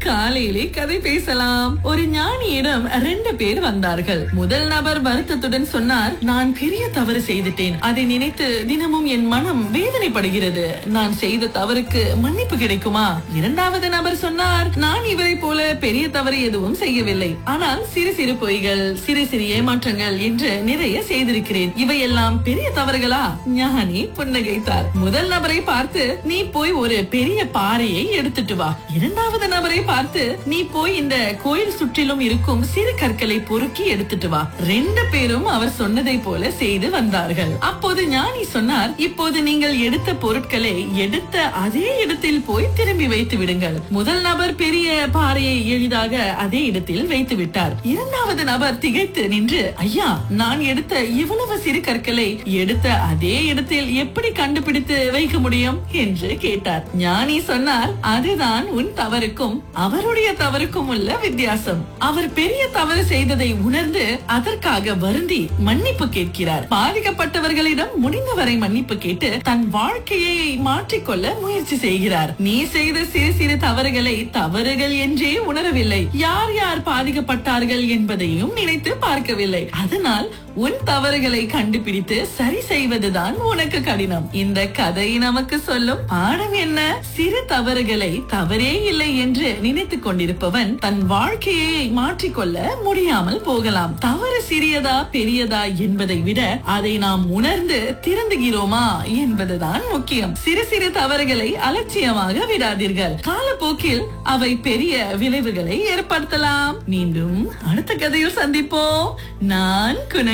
காலையிலே கதை பேசலாம் ஒரு ஞானியிடம் ரெண்டு பேர் வந்தார்கள் முதல் நபர் வருத்தத்துடன் சொன்னார் நான் பெரிய தவறு செய்துட்டேன் அதை நினைத்து தினமும் என் மனம் வேதனைப்படுகிறது நான் செய்த தவறுக்கு மன்னிப்பு கிடைக்குமா இரண்டாவது நபர் சொன்னார் நான் இவரை போல பெரிய தவறு எதுவும் செய்யவில்லை ஆனால் சிறு சிறு பொய்கள் சிறு சிறு ஏமாற்றங்கள் என்று நிறைய செய்திருக்கிறேன் இவையெல்லாம் பெரிய தவறுகளா ஞானி புன்னகைத்தார் முதல் நபரை பார்த்து நீ போய் ஒரு பெரிய பாறையை எடுத்துட்டு வா இரண்டாவது நபரை பார்த்து நீ போய் இந்த கோயில் சுற்றிலும் இருக்கும் சிறு கற்களை பொறுக்கி எடுத்துட்டு வா ரெண்டு பேரும் அவர் சொன்னதை போல செய்து வந்தார்கள் அப்போது ஞானி சொன்னார் இப்போது நீங்கள் எடுத்த பொருட்களை எடுத்த அதே இடத்தில் போய் திரும்பி வைத்து விடுங்கள் முதல் நபர் பெரிய பாறையை எளிதாக அதே இடத்தில் வைத்து விட்டார் இரண்டாவது நபர் திகைத்து நின்று ஐயா நான் எடுத்த இவ்வளவு சிறு கற்களை எடுத்த அதே இடத்தில் எப்படி கண்டுபிடித்து வைக்க முடியும் என்று கேட்டார் ஞானி சொன்னார் அதுதான் உன் தவறுக்கும் அவருடைய தவறுக்கும் உள்ள வித்தியாசம் அவர் பெரிய தவறு செய்ததை உணர்ந்து அதற்காக வருந்தி மன்னிப்பு கேட்கிறார் பாதிக்கப்பட்டவர்களிடம் முடிந்தவரை மன்னிப்பு கேட்டு தன் வாழ்க்கையை மாற்றிக்கொள்ள முயற்சி செய்கிறார் நீ செய்த சிறு சிறு தவறுகளை தவறுகள் என்றே உணரவில்லை யார் யார் பாதிக்கப்பட்டார்கள் என்பதையும் நினைத்து பார்க்கவில்லை அதனால் உன் தவறுகளை கண்டுபிடித்து சரி செய்வதுதான் உனக்கு கடினம் இந்த கதை நமக்கு சொல்லும் பாடம் என்ன சிறு தவறுகளை தவறே இல்லை என்று நினைத்துக் கொண்டிருப்பவன் தன் வாழ்க்கையை மாற்றிக்கொள்ள முடியாமல் போகலாம் தவறு சிறியதா பெரியதா என்பதை விட அதை நாம் உணர்ந்து திருந்துகிறோமா என்பதுதான் முக்கியம் சிறு சிறு தவறுகளை அலட்சியமாக விடாதீர்கள் காலப்போக்கில் அவை பெரிய விளைவுகளை ஏற்படுத்தலாம் மீண்டும் அடுத்த கதையில் சந்திப்போம் நான் குண